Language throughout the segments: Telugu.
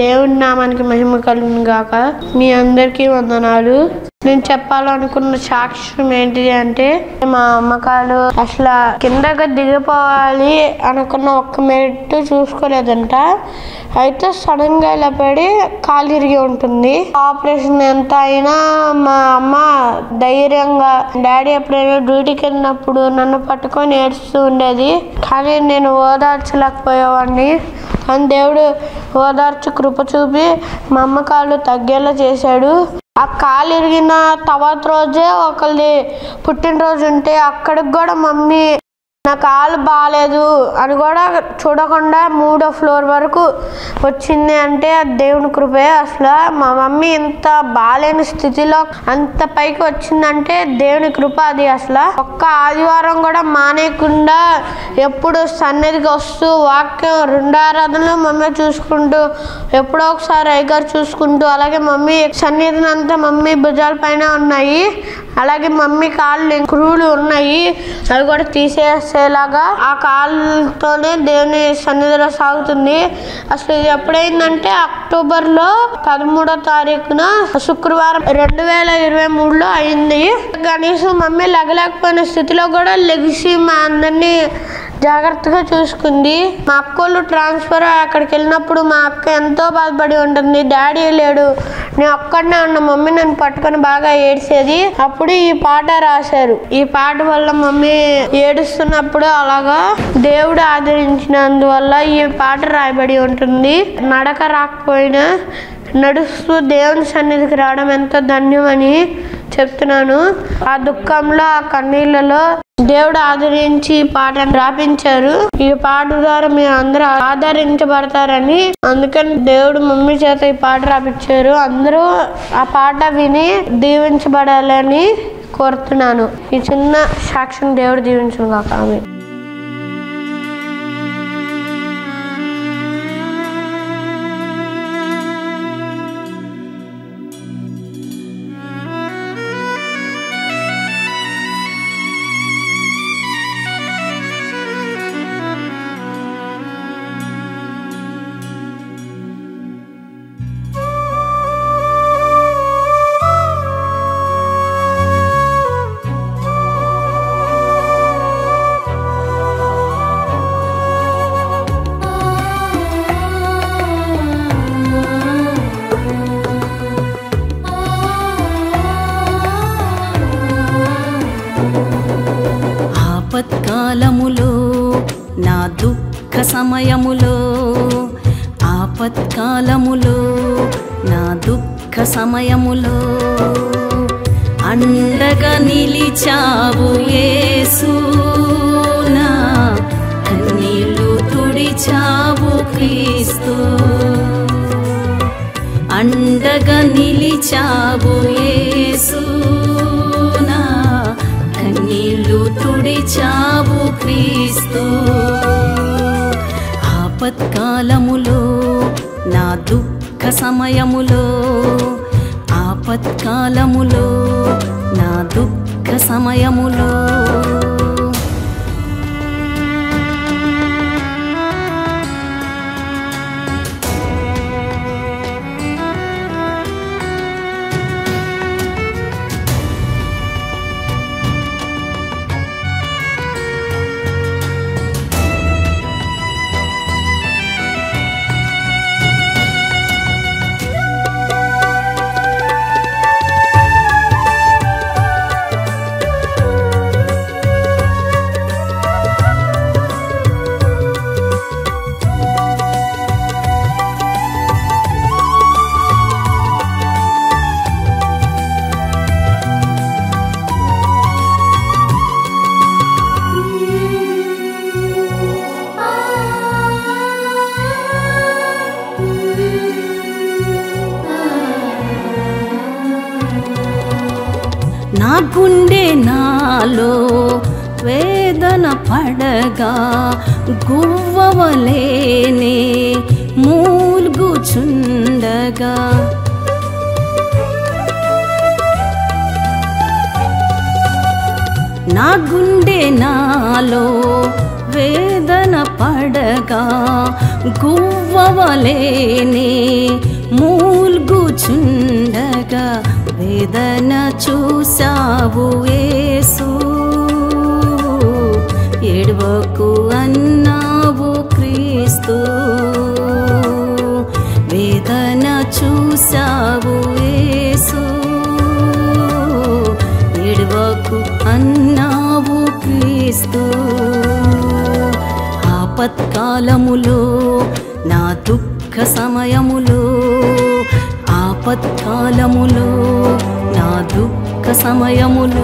దేవుని నామానికి మహిమ కలుగును గాక మీ అందరికీ వందనాలు నేను చెప్పాలనుకున్న సాక్ష్యం ఏంటిది అంటే మా అమ్మకాలు అసలు కిందకి దిగిపోవాలి అనుకున్న ఒక్క మెట్టు చూసుకోలేదంట అయితే సడన్ గా ఇలా పడి కాలు ఇరిగి ఉంటుంది ఆపరేషన్ ఎంత అయినా మా అమ్మ ధైర్యంగా డాడీ ఎప్పుడైనా డ్యూటీకి వెళ్ళినప్పుడు నన్ను పట్టుకొని ఏడుస్తూ ఉండేది కానీ నేను ఓదార్చలేకపోయేవాడిని కానీ దేవుడు ఓదార్చి కృప చూపి మా అమ్మ కాళ్ళు తగ్గేలా చేశాడు ఆ కాలు ఇరిగిన తర్వాత రోజే ఒకళ్ళది పుట్టినరోజు ఉంటే అక్కడికి కూడా మమ్మీ నా కాలు బాగాలేదు అని కూడా చూడకుండా మూడో ఫ్లోర్ వరకు వచ్చింది అంటే అది దేవుని కృపే అసలు మా మమ్మీ ఇంత బాగాలేని స్థితిలో అంత పైకి వచ్చిందంటే దేవుని కృప అది అసలు ఒక్క ఆదివారం కూడా మానేయకుండా ఎప్పుడు సన్నిధికి వస్తూ వాక్యం రెండు ఆరాధనలు మమ్మీ చూసుకుంటూ ఎప్పుడో ఒకసారి అయ్యగారు చూసుకుంటూ అలాగే మమ్మీ సన్నిధిని అంతా మమ్మీ భుజాల పైన ఉన్నాయి అలాగే మమ్మీ కాళ్ళు క్రూలు ఉన్నాయి అవి కూడా తీసేసేలాగా ఆ కాళ్ళతోనే దేవుని సన్నిధిలో సాగుతుంది అసలు ఇది ఎప్పుడైందంటే అక్టోబర్ లో పదమూడో తారీఖున శుక్రవారం రెండు వేల ఇరవై మూడులో అయింది కనీసం మమ్మీ లెగలేకపోయిన స్థితిలో కూడా లెగిసి మా అందరినీ జాగ్రత్తగా చూసుకుంది మా అక్కోళ్ళు ట్రాన్స్ఫర్ అక్కడికి వెళ్ళినప్పుడు మా అక్క ఎంతో బాధపడి ఉంటుంది డాడీ లేడు నేను ఒక్కడనే ఉన్న మమ్మీ నన్ను పట్టుకొని బాగా ఏడ్చేది అప్పుడు ఈ పాట రాశారు ఈ పాట వల్ల మమ్మీ ఏడుస్తున్నప్పుడు అలాగా దేవుడు ఆదరించినందువల్ల ఈ పాట రాయబడి ఉంటుంది నడక రాకపోయినా నడుస్తూ దేవుని సన్నిధికి రావడం ఎంతో ధన్యమని చెప్తున్నాను ఆ దుఃఖంలో ఆ కన్నీళ్ళలో దేవుడు ఆదరించి ఈ పాటను రాపించారు ఈ పాట ద్వారా మీరు అందరూ ఆదరించబడతారని అందుకని దేవుడు మమ్మీ చేత ఈ పాట రాపించారు అందరూ ఆ పాట విని దీవించబడాలని కోరుతున్నాను ఈ చిన్న సాక్ష్యం దేవుడు దీవించును కాక ఆమె ఆపత్కాలములో నా దుఃఖ సమయములో ఆపత్కాలములో నా దుఃఖ సమయములో అండగా నిలిచావు యేసు నా కన్నీళ్ళు తుడిచావు క్రీస్తు అండగా నిలిచావు యేసు నా కన్నీళ్ళు తుడిచావు క్రీస్తు ఆపత్కాలములో నా దుఃఖ సమయములో ఆపత్కాలములో నా దుఃఖ సమయములో నా గుండె నాలో వేదన పడగా గువ్వవలేనే మూల్గుచుండగా నా గుండె నాలో వేదన పడగా గువ్వ గువ్వవలేని మూల్గుచుండగా వేదన చూసావు యేసు ఎడవకు అన్నావు క్రీస్తు వేదన చూసావు యేసు ఎడవకు అన్నావు క్రీస్తు ఆపత్కాలములో నా దుఃఖ సమయములో ఆపత్కాలములో నా దుఃఖ సమయములో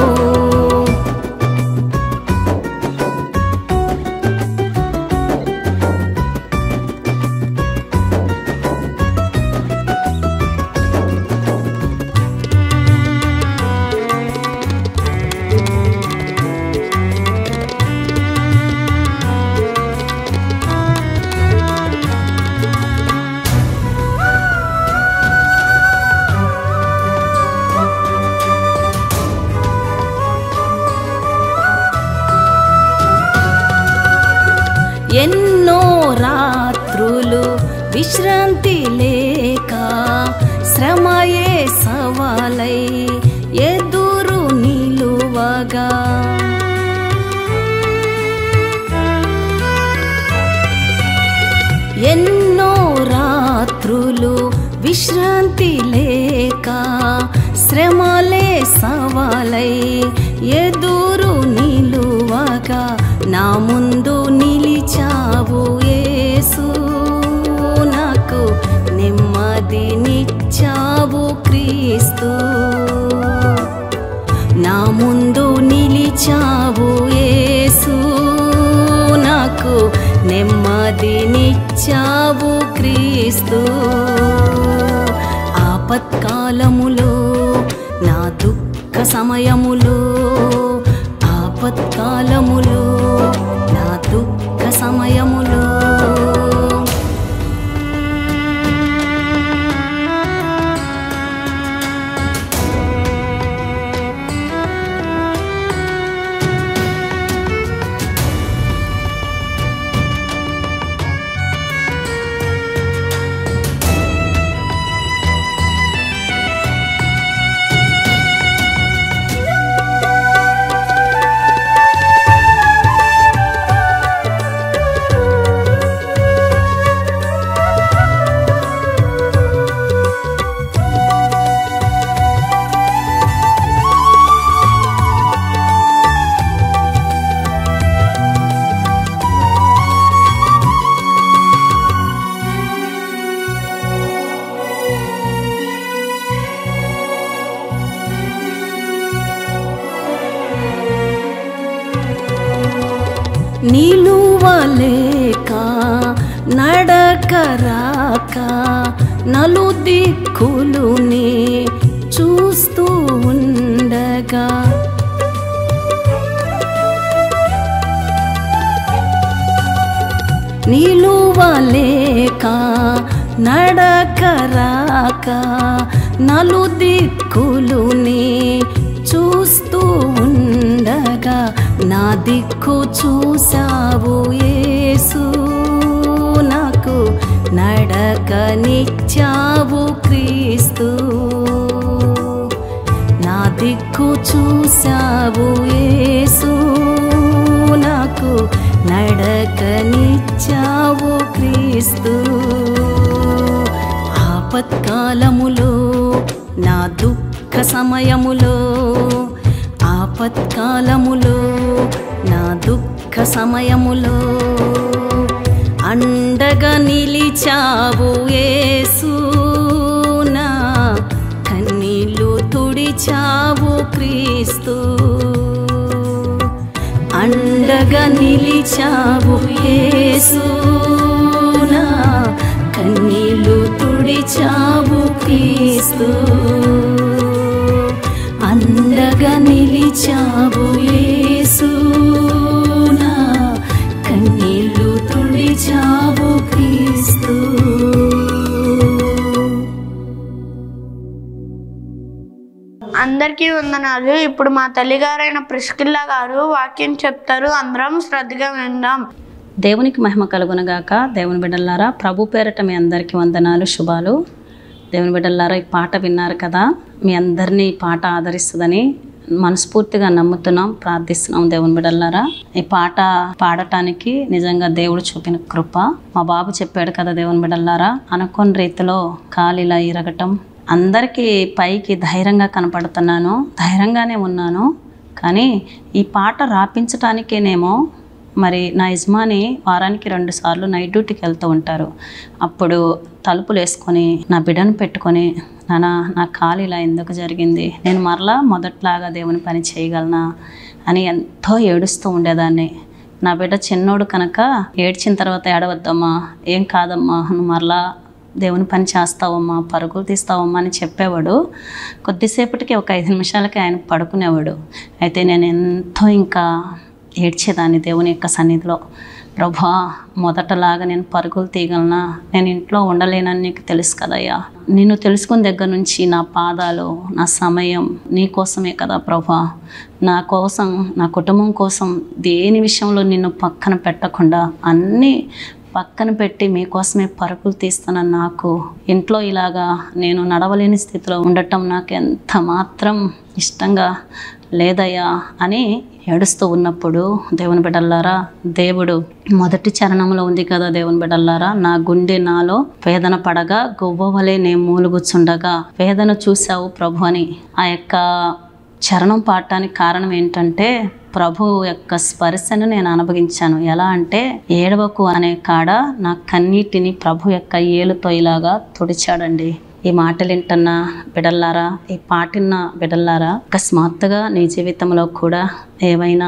ఎన్నో రాత్రులు విశ్రాంతి లేక శ్రమయే సవాలై ఎదురు నిలువగా ఎన్నో రాత్రులు విశ్రాంతి లేక శ్రమలే సవాలై ఎదురు నిలువగా నా ముందు నిలిచావు యేసు నాకు నెమ్మదినిచ్చావు క్రీస్తు నా ముందు నిలిచావు యేసు నాకు నెమ్మదినిచ్చావు క్రీస్తు ఆపత్కాలములో నా దుఃఖ సమయములో ఆపత్కాలములో నా దుఃఖ సమయములో నిలువలేక నడకరాక నలు దిక్కులుని చూస్తూ ఉండగా నిలువలేక నడకరాక నలు దిక్కులుని చూస్తూ ఉండగా నా దిక్కు చూసావు యేసు నాకు నడకనిచ్చావు క్రీస్తు నా దిక్కు చూసావు యేసు నాకు నడకనిచ్చావు క్రీస్తు ఆపత్కాలములో నా దుఃఖ సమయములో ఆపత్కాలములో నా దుఃఖ సమయములో అండగా నిలిచావు యేసు నా కన్నీళ్ళు తుడిచావు క్రీస్తు అండగా నిలిచావు యేసు నా కన్నీళ్ళు తుడిచావు క్రీస్తు అండగా నిలిచావు యేసు నా కన్నీళ్ళు తుడిచావు క్రీస్తు అందరికీ వందనాలు ఇప్పుడు మా తల్లిగారైన ప్రిస్కిల్లా గారు వాక్యం చెప్తారు అందరం శ్రద్ధగా విందాం దేవునికి మహిమ కలుగునగాక దేవుని బిడ్డలారా ప్రభు పేరట మీ అందరికీ వందనాలు శుభాలు దేవుని బిడ్డలారా ఈ పాట విన్నారు కదా మీ అందరినీ ఈ పాట ఆదరిస్తుందని మనస్ఫూర్తిగా నమ్ముతున్నాం ప్రార్థిస్తున్నాం దేవుని బిడ్డలారా ఈ పాట పాడటానికి నిజంగా దేవుడు చూపిన కృప మా బాబు చెప్పాడు కదా దేవుని బిడ్డలారా అనుకోని రీతిలో కాలిలా ఇరగటం అందరికీ పైకి ధైర్యంగా కనపడుతున్నాను ధైర్యంగానే ఉన్నాను కానీ ఈ పాట రాపించటానికేనేమో మరి నా యజమాని వారానికి రెండు సార్లు నైట్ డ్యూటీకి వెళ్తూ ఉంటారు అప్పుడు తలుపులు వేసుకొని నా బిడ్డను పెట్టుకొని నాన్న నా కాలు ఇలా ఎందుకు జరిగింది నేను మరలా మొదట్లాగా దేవుని పని చేయగలనా అని ఎంతో ఏడుస్తూ ఉండేదాన్ని నా బిడ్డ చిన్నోడు కనుక ఏడ్చిన తర్వాత ఏడవద్దమ్మా ఏం కాదమ్మా నువ్వు మరలా దేవుని పని చేస్తావమ్మా పరుగులు తీస్తావమ్మా అని చెప్పేవాడు కొద్దిసేపటికి ఒక ఐదు నిమిషాలకి ఆయన పడుకునేవాడు అయితే నేను ఎంతో ఇంకా ఏడ్చేదాన్ని దేవుని యొక్క సన్నిధిలో ప్రభా మొదటలాగా నేను పరుగులు తీయగలనా నేను ఇంట్లో ఉండలేనని నీకు తెలుసు కదయ్యా నిన్ను తెలుసుకున్న దగ్గర నుంచి నా పాదాలు నా సమయం నీ కోసమే కదా ప్రభా నా కోసం నా కుటుంబం కోసం దేని విషయంలో నిన్ను పక్కన పెట్టకుండా అన్నీ పక్కన పెట్టి మీకోసమే పరుగులు తీస్తున్న నాకు ఇంట్లో ఇలాగా నేను నడవలేని స్థితిలో ఉండటం నాకు ఎంత మాత్రం ఇష్టంగా లేదయ్యా అని ఏడుస్తూ ఉన్నప్పుడు దేవుని బిడ్డల్లారా దేవుడు మొదటి చరణంలో ఉంది కదా దేవుని బిడ్డల్లారా నా గుండె నాలో వేదన పడగా గువ్వవలే నేను మూలుగుచుండగా వేదన చూశావు ప్రభు అని ఆ యొక్క చరణం పాడటానికి కారణం ఏంటంటే ప్రభు యొక్క స్పర్శను నేను అనుభవించాను ఎలా అంటే ఏడవకు అనే కాడ నా కన్నీటిని ప్రభు యొక్క ఏలుతో ఇలాగా తుడిచాడండి ఈ మాటలు వింటున్న బిడల్లారా ఈ పాటిన్న బిడల్లారా అకస్మాత్తుగా నీ జీవితంలో కూడా ఏవైనా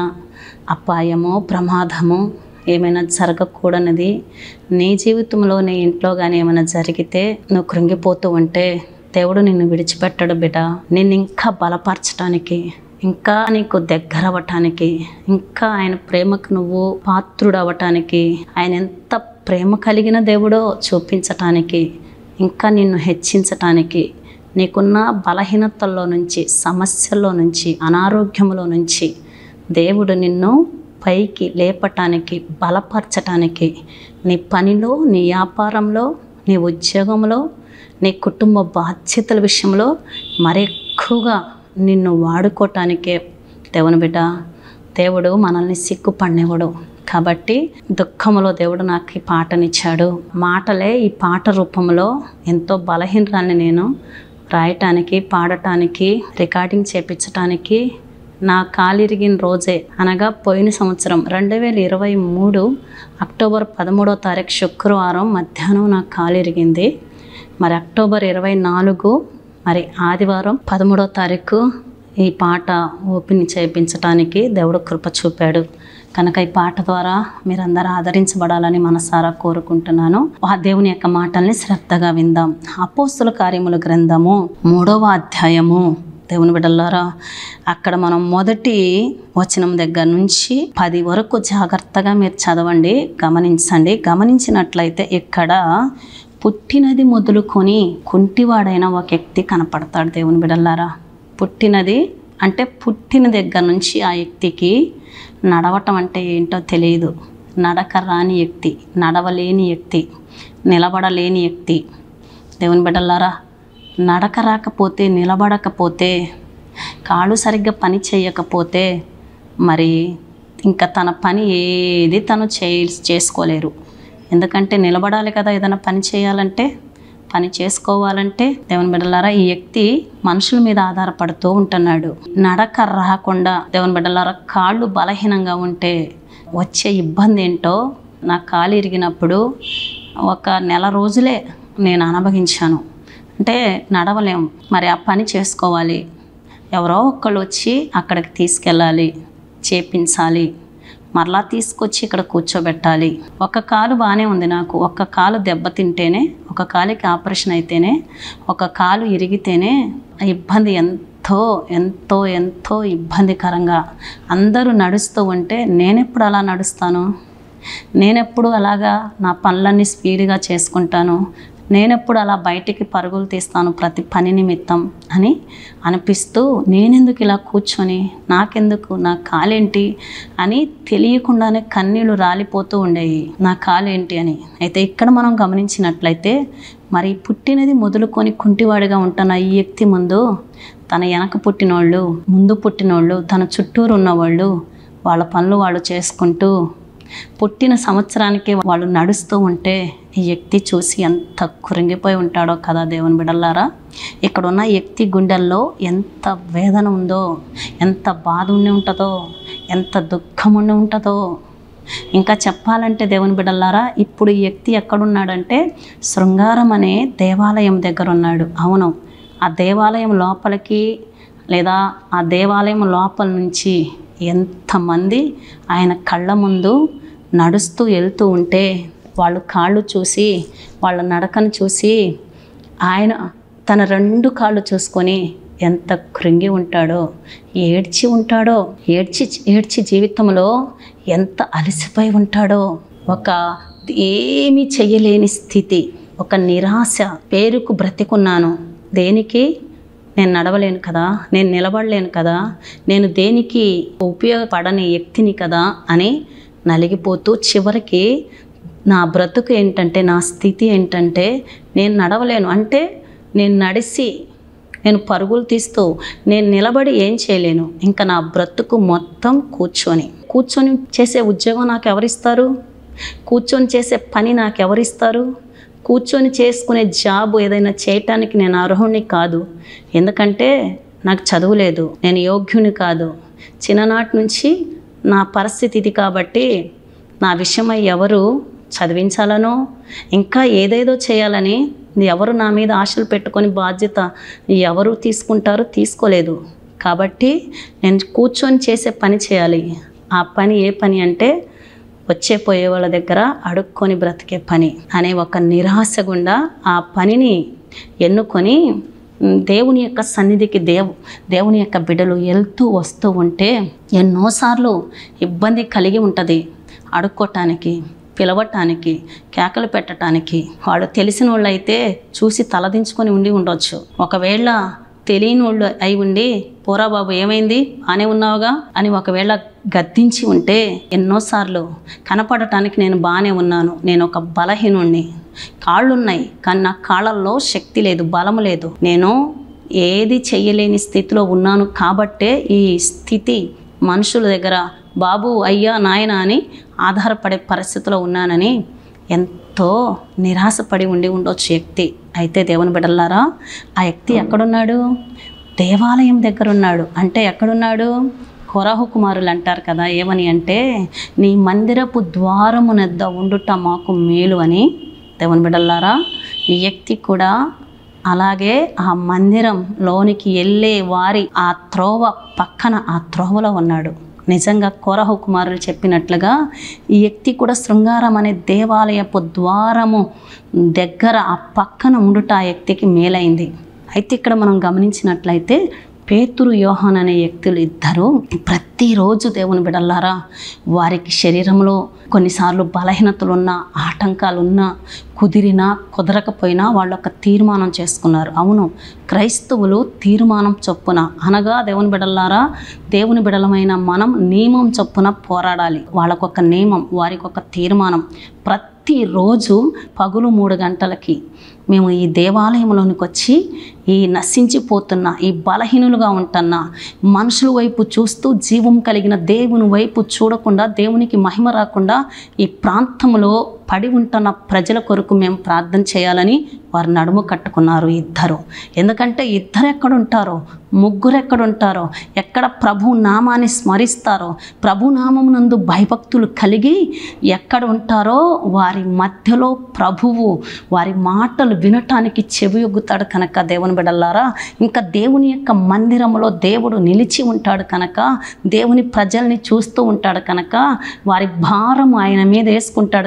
అపాయమో ప్రమాదమో ఏమైనా జరగకూడనిది నీ జీవితంలో నీ ఇంట్లో కానీ ఏమైనా జరిగితే నువ్వు కృంగిపోతూ ఉంటే దేవుడు నిన్ను విడిచిపెట్టడు బిడ్డ నిన్ను ఇంకా బలపరచడానికి ఇంకా నీకు దగ్గర అవ్వటానికి ఇంకా ఆయన ప్రేమకు నువ్వు పాత్రుడు అవ్వటానికి ఆయన ఎంత ప్రేమ కలిగిన దేవుడో చూపించటానికి ఇంకా నిన్ను హెచ్చించటానికి నీకున్న బలహీనతల్లో నుంచి సమస్యల్లో నుంచి అనారోగ్యంలో నుంచి దేవుడు నిన్ను పైకి లేపటానికి బలపరచటానికి నీ పనిలో నీ వ్యాపారంలో నీ ఉద్యోగంలో నీ కుటుంబ బాధ్యతల విషయంలో మరెక్కువగా నిన్ను వాడుకోవటానికే దేవుని బిడ్డ దేవుడు మనల్ని సిగ్గుపడినవాడు కాబట్టి దుఃఖంలో దేవుడు నాకు ఈ పాటనిచ్చాడు మాటలే ఈ పాట రూపంలో ఎంతో బలహీనరాన్ని నేను రాయటానికి పాడటానికి రికార్డింగ్ చేపించటానికి నా కాలిరిగిన రోజే అనగా పోయిన సంవత్సరం రెండు వేల ఇరవై మూడు అక్టోబర్ పదమూడో తారీఖు శుక్రవారం మధ్యాహ్నం నా కాలిరిగింది మరి అక్టోబర్ ఇరవై నాలుగు మరి ఆదివారం పదమూడో తారీఖు ఈ పాట ఓపెన్ చేయించడానికి దేవుడు కృప చూపాడు కనుక ఈ పాట ద్వారా మీరందరూ ఆదరించబడాలని మనసారా కోరుకుంటున్నాను ఆ దేవుని యొక్క మాటల్ని శ్రద్ధగా విందాం అపోస్తుల కార్యముల గ్రంథము మూడవ అధ్యాయము దేవుని బిడ్డలారా అక్కడ మనం మొదటి వచనం దగ్గర నుంచి పది వరకు జాగ్రత్తగా మీరు చదవండి గమనించండి గమనించినట్లయితే ఇక్కడ పుట్టినది మొదలుకొని కుంటివాడైన ఒక వ్యక్తి కనపడతాడు దేవుని బిడల్లారా పుట్టినది అంటే పుట్టిన దగ్గర నుంచి ఆ వ్యక్తికి నడవటం అంటే ఏంటో తెలియదు నడక రాని వ్యక్తి నడవలేని వ్యక్తి నిలబడలేని వ్యక్తి దేవుని బిడ్డలారా నడక రాకపోతే నిలబడకపోతే కాళ్ళు సరిగ్గా పని చేయకపోతే మరి ఇంకా తన పని ఏది తను చే చేసుకోలేరు ఎందుకంటే నిలబడాలి కదా ఏదైనా పని చేయాలంటే పని చేసుకోవాలంటే దేవుని బిడ్డలారా ఈ వ్యక్తి మనుషుల మీద ఆధారపడుతూ ఉంటున్నాడు నడక రాకుండా దేవుని బిడ్డలారా కాళ్ళు బలహీనంగా ఉంటే వచ్చే ఇబ్బంది ఏంటో నా కాలు ఇరిగినప్పుడు ఒక నెల రోజులే నేను అనుభవించాను అంటే నడవలేం మరి ఆ పని చేసుకోవాలి ఎవరో ఒకళ్ళు వచ్చి అక్కడికి తీసుకెళ్ళాలి చేపించాలి మరలా తీసుకొచ్చి ఇక్కడ కూర్చోబెట్టాలి ఒక కాలు బాగానే ఉంది నాకు ఒక కాలు దెబ్బతింటేనే ఒక కాలికి ఆపరేషన్ అయితేనే ఒక కాలు ఇరిగితేనే ఆ ఇబ్బంది ఎంతో ఎంతో ఎంతో ఇబ్బందికరంగా అందరూ నడుస్తూ ఉంటే నేనెప్పుడు అలా నడుస్తాను నేనెప్పుడు అలాగా నా పనులన్నీ స్పీడ్గా చేసుకుంటాను నేనెప్పుడు అలా బయటికి పరుగులు తీస్తాను ప్రతి పని నిమిత్తం అని అనిపిస్తూ నేనెందుకు ఇలా కూర్చొని నాకెందుకు నా కాలేంటి అని తెలియకుండానే కన్నీళ్ళు రాలిపోతూ ఉండేవి నా కాలేంటి అని అయితే ఇక్కడ మనం గమనించినట్లయితే మరి పుట్టినది మొదలుకొని కుంటివాడిగా ఉంటున్న ఈ వ్యక్తి ముందు తన వెనక పుట్టినోళ్ళు ముందు పుట్టినోళ్ళు తన చుట్టూరు ఉన్నవాళ్ళు వాళ్ళ పనులు వాళ్ళు చేసుకుంటూ పుట్టిన సంవత్సరానికి వాళ్ళు నడుస్తూ ఉంటే ఈ వ్యక్తి చూసి ఎంత కురింగిపోయి ఉంటాడో కదా దేవుని బిడల్లారా ఇక్కడ ఉన్న వ్యక్తి గుండెల్లో ఎంత వేదన ఉందో ఎంత బాధ ఉండి ఉంటుందో ఎంత దుఃఖం ఉండి ఉంటుందో ఇంకా చెప్పాలంటే దేవుని బిడల్లారా ఇప్పుడు ఈ వ్యక్తి ఎక్కడున్నాడంటే శృంగారం అనే దేవాలయం దగ్గర ఉన్నాడు అవును ఆ దేవాలయం లోపలికి లేదా ఆ దేవాలయం లోపల నుంచి ఎంతమంది ఆయన కళ్ళ ముందు నడుస్తూ వెళ్తూ ఉంటే వాళ్ళు కాళ్ళు చూసి వాళ్ళ నడకను చూసి ఆయన తన రెండు కాళ్ళు చూసుకొని ఎంత కృంగి ఉంటాడో ఏడ్చి ఉంటాడో ఏడ్చి ఏడ్చి జీవితంలో ఎంత అలసిపోయి ఉంటాడో ఒక ఏమీ చెయ్యలేని స్థితి ఒక నిరాశ పేరుకు బ్రతికున్నాను దేనికి నేను నడవలేను కదా నేను నిలబడలేను కదా నేను దేనికి ఉపయోగపడని వ్యక్తిని కదా అని నలిగిపోతూ చివరికి నా బ్రతుకు ఏంటంటే నా స్థితి ఏంటంటే నేను నడవలేను అంటే నేను నడిసి నేను పరుగులు తీస్తూ నేను నిలబడి ఏం చేయలేను ఇంకా నా బ్రతుకు మొత్తం కూర్చొని కూర్చొని చేసే ఉద్యోగం నాకు ఎవరిస్తారు కూర్చొని చేసే పని నాకు ఎవరిస్తారు కూర్చొని చేసుకునే జాబ్ ఏదైనా చేయటానికి నేను అర్హుణ్ణి కాదు ఎందుకంటే నాకు చదువు లేదు నేను యోగ్యుని కాదు చిన్ననాటి నుంచి నా పరిస్థితి ఇది కాబట్టి నా విషయమై ఎవరు చదివించాలనో ఇంకా ఏదేదో చేయాలని ఎవరు నా మీద ఆశలు పెట్టుకొని బాధ్యత ఎవరు తీసుకుంటారో తీసుకోలేదు కాబట్టి నేను కూర్చొని చేసే పని చేయాలి ఆ పని ఏ పని అంటే వచ్చే పోయే వాళ్ళ దగ్గర అడుక్కొని బ్రతికే పని అనే ఒక నిరాశ గుండా ఆ పనిని ఎన్నుకొని ఉమ్, దేవుని యొక్క సన్నిధికి దేవు దేవుని యొక్క బిడ్డలు వెళ్తూ వస్తూ ఉంటే ఎన్నోసార్లు ఇబ్బంది కలిగి ఉంటుంది అడుక్కోటానికి పిలవటానికి కేకలు పెట్టడానికి వాళ్ళు తెలిసిన వాళ్ళు అయితే చూసి తలదించుకొని ఉండి ఉండొచ్చు ఒకవేళ తెలియని వాళ్ళు అయి ఉండి పోరా బాబు ఏమైంది బానే ఉన్నావుగా అని ఒకవేళ గద్దించి ఉంటే ఎన్నోసార్లు కనపడటానికి నేను బాగానే ఉన్నాను నేను ఒక బలహీనుణ్ణి కాళ్ళున్నాయి కానీ నా కాళ్ళల్లో శక్తి లేదు బలము లేదు నేను ఏది చెయ్యలేని స్థితిలో ఉన్నాను కాబట్టే ఈ స్థితి మనుషుల దగ్గర బాబు అయ్యా నాయన అని ఆధారపడే పరిస్థితిలో ఉన్నానని ఎంతో నిరాశపడి ఉండి ఉండొచ్చు వ్యక్తి అయితే దేవుని బిడ్డలారా ఆ వ్యక్తి ఎక్కడున్నాడు దేవాలయం దగ్గర ఉన్నాడు అంటే ఎక్కడున్నాడు కొరాహు కుమారులు అంటారు కదా ఏమని అంటే నీ మందిరపు ద్వారమునద్ద ఉండుట మాకు మేలు అని దేవుని బిడ్డలారా ఈ వ్యక్తి కూడా అలాగే ఆ మందిరం లోనికి వెళ్ళే వారి ఆ త్రోవ పక్కన ఆ త్రోవలో ఉన్నాడు నిజంగా కోరహు కుమారులు చెప్పినట్లుగా ఈ వ్యక్తి కూడా శృంగారం అనే దేవాలయపు ద్వారము దగ్గర ఆ పక్కన ఉండుట ఆ వ్యక్తికి మేలైంది అయితే ఇక్కడ మనం గమనించినట్లయితే పేతురు యోహాన్ అనే వ్యక్తులు ఇద్దరు ప్రతిరోజు దేవుని బిడల్లారా వారికి శరీరంలో కొన్నిసార్లు బలహీనతలు ఉన్న ఆటంకాలు ఉన్నా కుదిరినా కుదరకపోయినా వాళ్ళు ఒక తీర్మానం చేసుకున్నారు అవును క్రైస్తవులు తీర్మానం చొప్పున అనగా దేవుని బిడల్లారా దేవుని బిడలమైన మనం నియమం చొప్పున పోరాడాలి వాళ్ళకొక నియమం వారికి ఒక తీర్మానం ప్రతిరోజు పగులు మూడు గంటలకి మేము ఈ దేవాలయంలోనికి వచ్చి ఈ నశించిపోతున్న ఈ బలహీనులుగా ఉంటున్న మనుషుల వైపు చూస్తూ జీవం కలిగిన దేవుని వైపు చూడకుండా దేవునికి మహిమ రాకుండా ఈ ప్రాంతంలో పడి ఉంటున్న ప్రజల కొరకు మేము ప్రార్థన చేయాలని వారు నడుము కట్టుకున్నారు ఇద్దరు ఎందుకంటే ఇద్దరు ఎక్కడుంటారో ముగ్గురు ఎక్కడుంటారో ఎక్కడ ప్రభు నామాన్ని స్మరిస్తారో ప్రభు నామమునందు భయభక్తులు కలిగి ఎక్కడ ఉంటారో వారి మధ్యలో ప్రభువు వారి మాటలు వినటానికి చెవియొగ్గుతాడు కనుక దేవుని బిడల్లారా ఇంకా దేవుని యొక్క మందిరంలో దేవుడు నిలిచి ఉంటాడు కనుక దేవుని ప్రజల్ని చూస్తూ ఉంటాడు కనుక వారి భారం ఆయన మీద వేసుకుంటాడు కనుక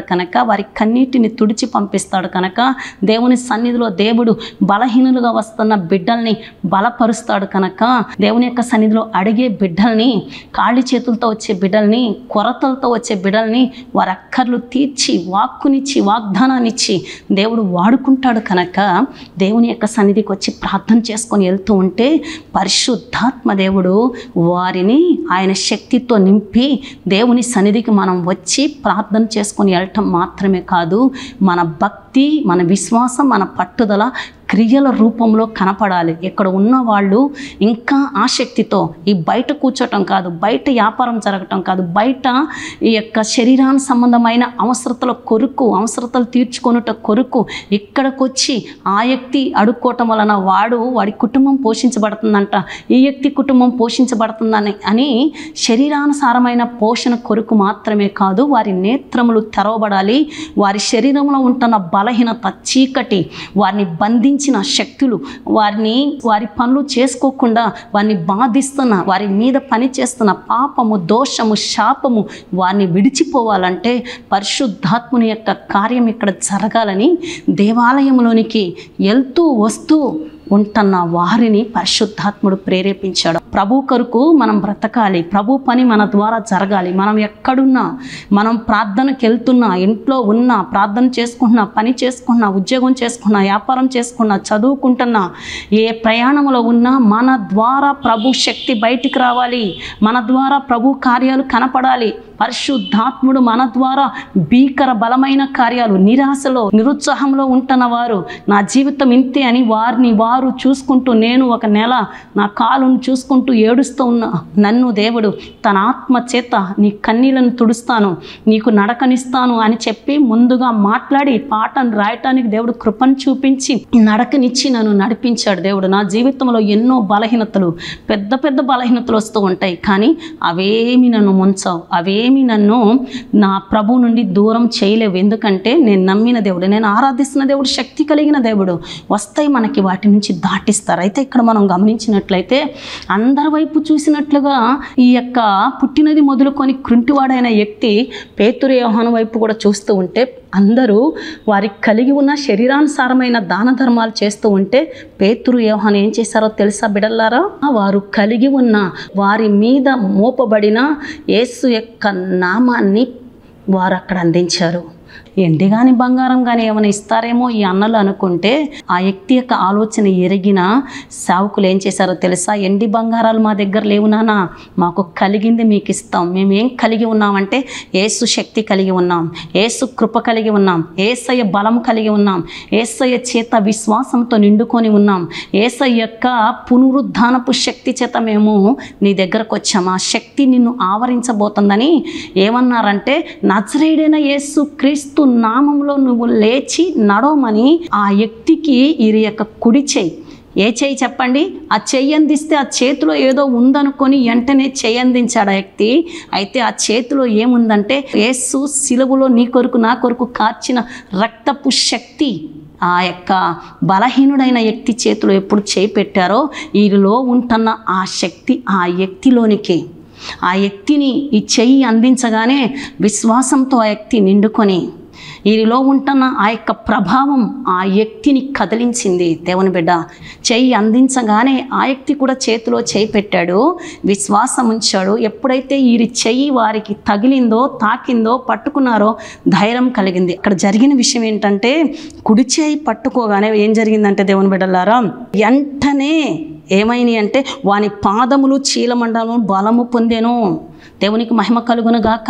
వారి కన్నీటిని తుడిచి పంపిస్తాడు కనుక దేవుని సన్నిధిలో దేవుడు బలహీనులుగా వస్తున్న బిడ్డల్ని బలపరుస్తాడు కనుక దేవుని యొక్క సన్నిధిలో అడిగే బిడ్డల్ని ఖాళీ చేతులతో వచ్చే బిడ్డల్ని కొరతలతో వచ్చే బిడ్డల్ని వారి అక్కర్లు తీర్చి వాక్కునిచ్చి వాగ్దానాన్నిచ్చి దేవుడు వాడుకుంటాడు కనుక దేవుని యొక్క సన్నిధికి వచ్చి ప్రార్థన చేసుకొని వెళ్తూ ఉంటే పరిశుద్ధాత్మ దేవుడు వారిని ఆయన శక్తితో నింపి దేవుని సన్నిధికి మనం వచ్చి ప్రార్థన చేసుకొని వెళ్ళటం మాత్రమే కాదు మన భక్తి మన విశ్వాసం మన పట్టుదల క్రియల రూపంలో కనపడాలి ఇక్కడ ఉన్న వాళ్ళు ఇంకా ఆసక్తితో ఈ బయట కూర్చోటం కాదు బయట వ్యాపారం జరగటం కాదు బయట ఈ యొక్క శరీరానికి సంబంధమైన అవసరతల కొరకు అవసరతలు తీర్చుకొనుట కొరకు ఇక్కడికి వచ్చి ఆ వ్యక్తి అడుక్కోవటం వలన వాడు వాడి కుటుంబం పోషించబడుతుందంట ఈ వ్యక్తి కుటుంబం పోషించబడుతుందని అని శరీరానుసారమైన పోషణ కొరకు మాత్రమే కాదు వారి నేత్రములు తెరవబడాలి వారి శరీరంలో ఉంటున్న బలహీనత చీకటి వారిని బంధించిన శక్తులు వారిని వారి పనులు చేసుకోకుండా వారిని బాధిస్తున్న వారి మీద పని చేస్తున్న పాపము దోషము శాపము వారిని విడిచిపోవాలంటే పరిశుద్ధాత్ముని యొక్క కార్యం ఇక్కడ జరగాలని దేవాలయంలోనికి వెళ్తూ వస్తూ ఉంటున్న వారిని పరిశుద్ధాత్ముడు ప్రేరేపించాడు ప్రభు కొరకు మనం బ్రతకాలి ప్రభు పని మన ద్వారా జరగాలి మనం ఎక్కడున్నా మనం ప్రార్థనకి వెళ్తున్నా ఇంట్లో ఉన్నా ప్రార్థన చేసుకుంటున్నా పని చేసుకున్నా ఉద్యోగం చేసుకున్నా వ్యాపారం చేసుకున్నా చదువుకుంటున్నా ఏ ప్రయాణంలో ఉన్నా మన ద్వారా ప్రభు శక్తి బయటికి రావాలి మన ద్వారా ప్రభు కార్యాలు కనపడాలి పరిశుద్ధాత్ముడు మన ద్వారా భీకర బలమైన కార్యాలు నిరాశలో నిరుత్సాహంలో ఉంటున్న వారు నా జీవితం ఇంతే అని వారిని వారు చూసుకుంటూ నేను ఒక నెల నా కాలును చూసుకుంటూ ఏడుస్తూ ఉన్న నన్ను దేవుడు తన ఆత్మ చేత నీ కన్నీలను తుడుస్తాను నీకు నడకనిస్తాను అని చెప్పి ముందుగా మాట్లాడి పాటను రాయటానికి దేవుడు కృపను చూపించి నడకనిచ్చి నన్ను నడిపించాడు దేవుడు నా జీవితంలో ఎన్నో బలహీనతలు పెద్ద పెద్ద బలహీనతలు వస్తూ ఉంటాయి కానీ అవేమి నన్ను ముంచవు అవేమి నన్ను నా ప్రభు నుండి దూరం చేయలేవు ఎందుకంటే నేను నమ్మిన దేవుడు నేను ఆరాధిస్తున్న దేవుడు శక్తి కలిగిన దేవుడు వస్తాయి మనకి వాటి నుంచి దాటిస్తారు అయితే ఇక్కడ మనం గమనించినట్లయితే అందరి వైపు చూసినట్లుగా ఈ యొక్క పుట్టినది మొదలుకొని కృంటివాడైన వ్యక్తి పేతురు యోహాను వైపు కూడా చూస్తూ ఉంటే అందరూ వారికి కలిగి ఉన్న శరీరానుసారమైన దాన ధర్మాలు చేస్తూ ఉంటే పేతురు యోహాను ఏం చేశారో తెలుసా బిడల్లారా వారు కలిగి ఉన్న వారి మీద మోపబడిన యేసు యొక్క నామాన్ని వారు అక్కడ అందించారు ఎండి కానీ బంగారం కానీ ఏమైనా ఇస్తారేమో ఈ అన్నలు అనుకుంటే ఆ వ్యక్తి యొక్క ఆలోచన ఎరిగిన సావుకులు ఏం చేశారో తెలుసా ఎండి బంగారాలు మా దగ్గర లేవు నానా మాకు కలిగింది మీకు ఇస్తాం మేము ఏం కలిగి ఉన్నామంటే ఏసు శక్తి కలిగి ఉన్నాం ఏసు కృప కలిగి ఉన్నాం ఏసయ్య బలం కలిగి ఉన్నాం ఏసయ్య చేత విశ్వాసంతో నిండుకొని ఉన్నాం ఏసయ్య యొక్క పునరుద్ధానపు శక్తి చేత మేము నీ దగ్గరకు వచ్చాం ఆ శక్తి నిన్ను ఆవరించబోతుందని ఏమన్నారంటే నజరేడైన యేసు క్రీస్తు నామంలో నువ్వు లేచి నడవమని ఆ వ్యక్తికి ఈ యొక్క కుడి చేయి ఏ చెయ్యి చెప్పండి ఆ చెయ్యి అందిస్తే ఆ చేతిలో ఏదో ఉందనుకొని వెంటనే చెయ్యి అందించాడు ఆ వ్యక్తి అయితే ఆ చేతిలో ఏముందంటే యేసు సిలువలో నీ కొరకు నా కొరకు కార్చిన రక్తపు శక్తి ఆ యొక్క బలహీనుడైన వ్యక్తి చేతిలో ఎప్పుడు చేయి పెట్టారో వీరిలో ఉంటున్న ఆ శక్తి ఆ వ్యక్తిలోనికి ఆ వ్యక్తిని ఈ చెయ్యి అందించగానే విశ్వాసంతో ఆ వ్యక్తి నిండుకొని వీరిలో ఉంటున్న ఆ యొక్క ప్రభావం ఆ వ్యక్తిని కదిలించింది దేవుని బిడ్డ చెయ్యి అందించగానే ఆ వ్యక్తి కూడా చేతిలో చేయి పెట్టాడు విశ్వాసం ఉంచాడు ఎప్పుడైతే వీరి చెయ్యి వారికి తగిలిందో తాకిందో పట్టుకున్నారో ధైర్యం కలిగింది ఇక్కడ జరిగిన విషయం ఏంటంటే కుడి చేయి పట్టుకోగానే ఏం జరిగిందంటే దేవుని బిడ్డలారా వెంటనే ఏమైనాయి అంటే వాని పాదములు చీలమండలం బలము పొందెను దేవునికి మహిమ కలుగును గాక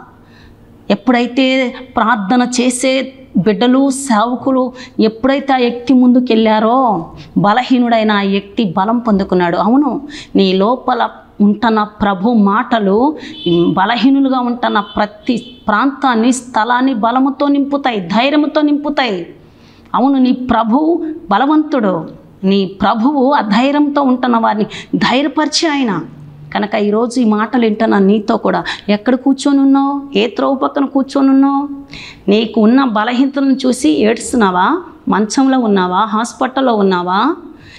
ఎప్పుడైతే ప్రార్థన చేసే బిడ్డలు సేవకులు ఎప్పుడైతే ఆ వ్యక్తి ముందుకు వెళ్ళారో బలహీనుడైన ఆ వ్యక్తి బలం పొందుకున్నాడు అవును నీ లోపల ఉంటున్న ప్రభు మాటలు బలహీనులుగా ఉంటున్న ప్రతి ప్రాంతాన్ని స్థలాన్ని బలముతో నింపుతాయి ధైర్యంతో నింపుతాయి అవును నీ ప్రభు బలవంతుడు నీ ప్రభువు ఆ ధైర్యంతో ఉంటున్న వారిని ధైర్యపరిచి ఆయన కనుక ఈరోజు ఈ మాటలు వింటున్నా నీతో కూడా ఎక్కడ కూర్చొని ఉన్నావు ఏ త్రోవ పక్కన కూర్చొని ఉన్నావు నీకు ఉన్న బలహీనతలను చూసి ఏడుస్తున్నావా మంచంలో ఉన్నావా హాస్పిటల్లో ఉన్నావా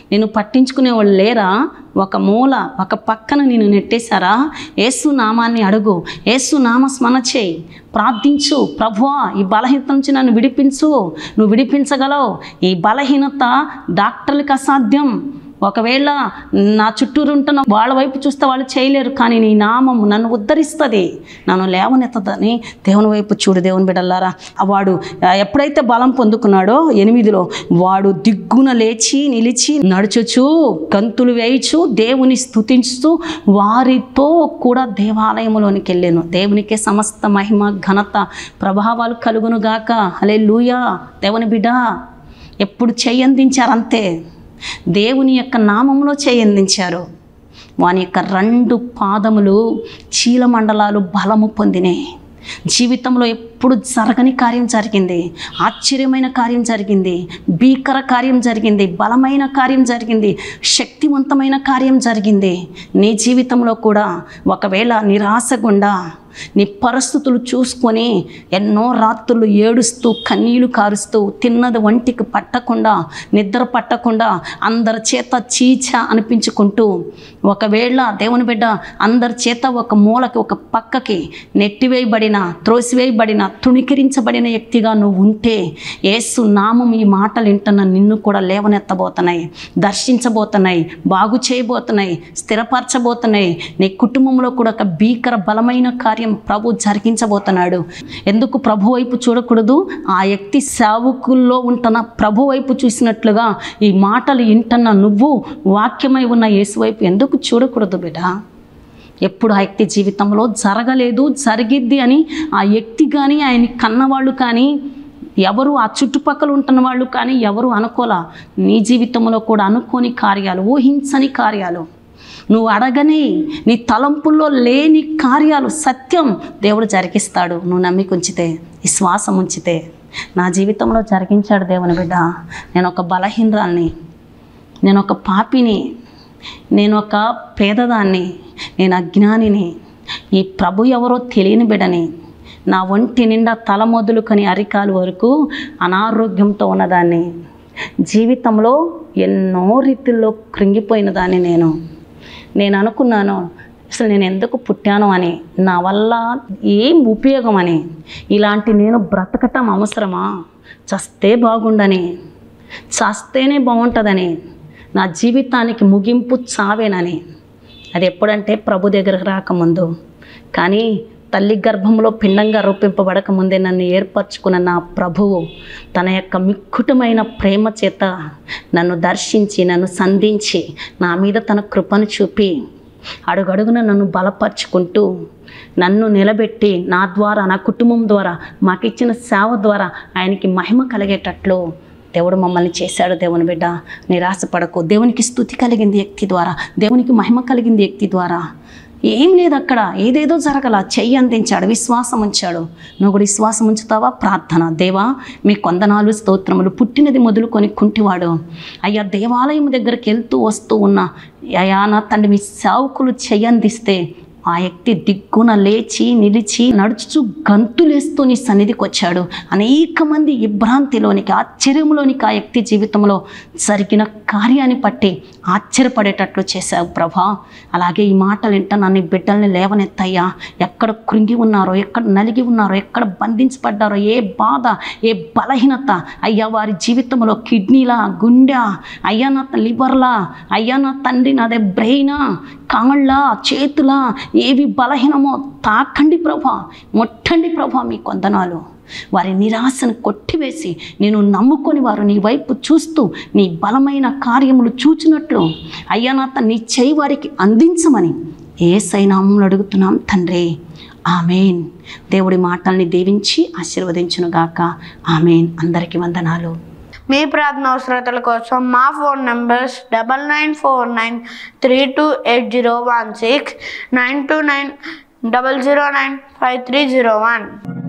నేను పట్టించుకునే వాళ్ళు లేరా ఒక మూల ఒక పక్కన నేను నెట్టేశారా ఏసు నామాన్ని అడుగు ఏసు నామ స్మరణ చేయి ప్రార్థించు ప్రభువా ఈ బలహీనత నుంచి నన్ను విడిపించు నువ్వు విడిపించగలవు ఈ బలహీనత డాక్టర్లకు అసాధ్యం ఒకవేళ నా చుట్టూరు ఉంటున్న వాళ్ళ వైపు చూస్తే వాళ్ళు చేయలేరు కానీ నీ నామం నన్ను ఉద్ధరిస్తుంది నన్ను లేవనెత్తదని దేవుని వైపు చూడు దేవుని బిడ్డలారా ఆ వాడు ఆ, ఎప్పుడైతే బలం పొందుకున్నాడో ఎనిమిదిలో వాడు దిగ్గున లేచి నిలిచి నడుచుచు గంతులు వేయచు దేవుని స్తుతించుతూ వారితో కూడా దేవాలయంలోనికి వెళ్ళాను దేవునికే సమస్త మహిమ ఘనత ప్రభావాలు కలుగును గాక హలే లూయా దేవుని బిడ్డ ఎప్పుడు చెయ్యందించారు అంతే దేవుని యొక్క నామంలో చేయందించారు వాని యొక్క రెండు పాదములు చీలమండలాలు బలము పొందినాయి జీవితంలో ఎప్పుడు జరగని కార్యం జరిగింది ఆశ్చర్యమైన కార్యం జరిగింది భీకర కార్యం జరిగింది బలమైన కార్యం జరిగింది శక్తివంతమైన కార్యం జరిగింది నీ జీవితంలో కూడా ఒకవేళ నిరాశ గుండా నీ పరిస్థితులు చూసుకొని ఎన్నో రాత్రులు ఏడుస్తూ కన్నీళ్లు కారుస్తూ తిన్నది వంటికి పట్టకుండా నిద్ర పట్టకుండా అందరి చేత చీచ అనిపించుకుంటూ ఒకవేళ దేవుని బిడ్డ అందరి చేత ఒక మూలకి ఒక పక్కకి నెట్టివేయబడిన త్రోసివేయబడిన తుణికిరించబడిన వ్యక్తిగా నువ్వు ఉంటే ఏసు నామం ఈ మాటలు వింటున్న నిన్ను కూడా లేవనెత్తబోతున్నాయి దర్శించబోతున్నాయి బాగు చేయబోతున్నాయి స్థిరపరచబోతున్నాయి నీ కుటుంబంలో కూడా ఒక భీకర బలమైన కార్యం ప్రభు జరిగించబోతున్నాడు ఎందుకు ప్రభు వైపు చూడకూడదు ఆ వ్యక్తి సేవకుల్లో ఉంటున్న ప్రభు వైపు చూసినట్లుగా ఈ మాటలు వింటున్న నువ్వు వాక్యమై ఉన్న యేసు వైపు ఎందుకు చూడకూడదు బిడ్డ ఎప్పుడు ఆ వ్యక్తి జీవితంలో జరగలేదు జరిగిద్ది అని ఆ వ్యక్తి కానీ ఆయన కన్నవాళ్ళు కానీ ఎవరు ఆ చుట్టుపక్కల ఉంటున్న వాళ్ళు కానీ ఎవరు అనుకోలా నీ జీవితంలో కూడా అనుకోని కార్యాలు ఊహించని కార్యాలు నువ్వు అడగని నీ తలంపుల్లో లేని కార్యాలు సత్యం దేవుడు జరిగిస్తాడు నువ్వు నమ్మిక ఉంచితే విశ్వాసం ఉంచితే నా జీవితంలో జరిగించాడు దేవుని బిడ్డ నేను ఒక బలహీనరాల్ని నేను ఒక పాపిని నేను ఒక పేదదాన్ని నేను అజ్ఞానిని ఈ ప్రభు ఎవరో తెలియని బిడని నా ఒంటి నిండా తల మొదలుకొని అరికాలు వరకు అనారోగ్యంతో ఉన్నదాన్ని జీవితంలో ఎన్నో రీతిల్లో కృంగిపోయిన దాన్ని నేను నేను అనుకున్నాను అసలు నేను ఎందుకు పుట్టాను అని నా వల్ల ఏం ఉపయోగం అని ఇలాంటి నేను బ్రతకటం అవసరమా చస్తే బాగుండని చస్తేనే బాగుంటుందని నా జీవితానికి ముగింపు చావేనని అది ఎప్పుడంటే ప్రభు దగ్గరకు రాకముందు కానీ తల్లి గర్భంలో పిండంగా రూపింపబడక ముందే నన్ను ఏర్పరచుకున్న నా ప్రభువు తన యొక్క మిక్కుటమైన ప్రేమ చేత నన్ను దర్శించి నన్ను సంధించి నా మీద తన కృపను చూపి అడుగడుగున నన్ను బలపరుచుకుంటూ నన్ను నిలబెట్టి నా ద్వారా నా కుటుంబం ద్వారా మాకిచ్చిన సేవ ద్వారా ఆయనకి మహిమ కలిగేటట్లు దేవుడు మమ్మల్ని చేశాడు దేవుని బిడ్డ నిరాశపడకు దేవునికి స్థుతి కలిగింది వ్యక్తి ద్వారా దేవునికి మహిమ కలిగింది వ్యక్తి ద్వారా ఏం లేదు అక్కడ ఏదేదో జరగల చెయ్యి అందించాడు విశ్వాసం ఉంచాడు నువ్వు కూడా విశ్వాసం ఉంచుతావా ప్రార్థన దేవా మీ కొందనాలు స్తోత్రములు పుట్టినది మొదలుకొని కుంటివాడు అయ్యా దేవాలయం దగ్గరికి వెళ్తూ వస్తూ ఉన్న అయ్యా నా తండ్రి మీ సేవకులు చెయ్యి అందిస్తే ఆ వ్యక్తి దిగ్గున లేచి నిలిచి నడుచుచు గంతులేస్తూ నీ సన్నిధికి వచ్చాడు అనేక మంది ఇబ్రాంతిలోనికి ఆశ్చర్యంలోనికి ఆ వ్యక్తి జీవితంలో జరిగిన కార్యాన్ని బట్టి ఆశ్చర్యపడేటట్లు చేశావు ప్రభా అలాగే ఈ మాటలు వింటా నన్ను ఈ బిడ్డల్ని లేవనెత్తయ్యా ఎక్కడ కృంగి ఉన్నారో ఎక్కడ నలిగి ఉన్నారో ఎక్కడ బంధించబడ్డారో ఏ బాధ ఏ బలహీనత అయ్యా వారి జీవితంలో కిడ్నీలా గుండె అయ్యా నా లివర్లా అయ్యా నా తండ్రి నాదే బ్రెయినా కాళ్ళ చేతుల ఏవి బలహీనమో తాకండి ప్రభా ముట్టండి ప్రభా మీ కొందనాలు వారి నిరాశను కొట్టివేసి నేను నమ్ముకొని వారు నీ వైపు చూస్తూ నీ బలమైన కార్యములు చూచినట్లు అయ్యా నా త- నీ చేయి వారికి అందించమని ఏ సైనామములు అడుగుతున్నాం తండ్రి ఆమెన్ దేవుడి మాటల్ని దీవించి ఆశీర్వదించునుగాక ఆమెన్ అందరికీ వందనాలు మీ ప్రార్థన అవసరతల కోసం మా phone numbers double nine four nine three two eight zero one six nine two nine double zero nine five three zero one